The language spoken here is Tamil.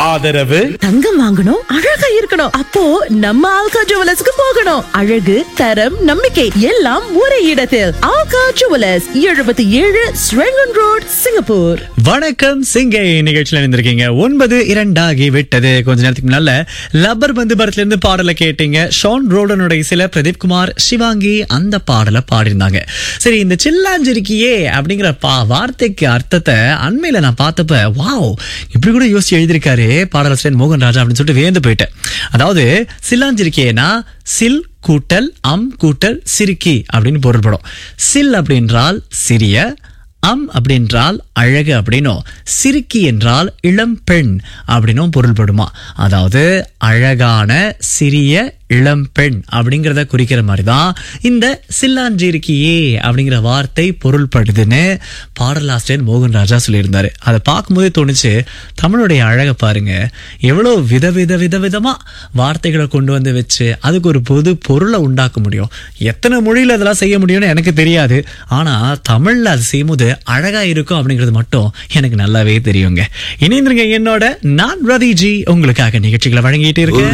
ஆதரவு தங்கம் வாங்கணும் அழகா இருக்கணும் அப்போ நம்ம ஆல்கா ஜுவலர்ஸ்க்கு போகணும் அழகு தரம் நம்பிக்கை எல்லாம் ஒரே இடத்தில் ஆல்கா ஜுவலர்ஸ் எழுபத்தி ஏழு ஸ்ரெங்கன் ரோட் சிங்கப்பூர் வணக்கம் சிங்கை நிகழ்ச்சியில் இருந்திருக்கீங்க ஒன்பது இரண்டாகி விட்டது கொஞ்ச நேரத்துக்கு முன்னால லப்பர் பந்து படத்துல இருந்து பாடலை கேட்டீங்க ஷான் ரோடனுடைய சில பிரதீப் குமார் சிவாங்கி அந்த பாடலை பாடியிருந்தாங்க சரி இந்த சில்லாஞ்சிருக்கியே அப்படிங்கிற பா வார்த்தைக்கு அர்த்தத்தை அண்மையில நான் பார்த்தப்ப வாவ் இப்படி கூட யோசிச்சு எழுதியிருக்காரு பாடலாசிரியர் மோகன் ராஜா அப்படின்னு சொல்லிட்டு வியந்து போயிட்டேன் அதாவது சில்லாஞ்சிருக்கியேனா சில் கூட்டல் அம் கூட்டல் சிறுக்கி அப்படின்னு பொருள்படும் சில் அப்படின்றால் சிறிய அம் அப்படின்றால் அழகு அப்படின்னும் சிறுக்கி என்றால் இளம் பெண் அப்படின்னும் பொருள்படுமா அதாவது அழகான சிறிய இளம் பெண் அப்படிங்கிறத குறிக்கிற மாதிரி தான் இந்த சில்லாஞ்சிருக்கியே அப்படிங்கிற வார்த்தை பொருள்படுதுன்னு பாடலாசிரியர் மோகன் ராஜா சொல்லியிருந்தாரு அதை பார்க்கும்போதே தோணுச்சு தமிழுடைய அழகை பாருங்க எவ்வளோ விதவித விதவிதமா வார்த்தைகளை கொண்டு வந்து வச்சு அதுக்கு ஒரு பொது பொருளை உண்டாக்க முடியும் எத்தனை மொழியில் அதெல்லாம் செய்ய முடியும்னு எனக்கு தெரியாது ஆனா தமிழ்ல அது செய்யும்போது அழகா இருக்கும் அப்படிங்கிறது மட்டும் எனக்கு நல்லாவே தெரியுங்க இணைந்திருங்க என்னோட நான் ரதிஜி உங்களுக்காக நிகழ்ச்சிகளை வழங்கிட்டு இருக்கேன்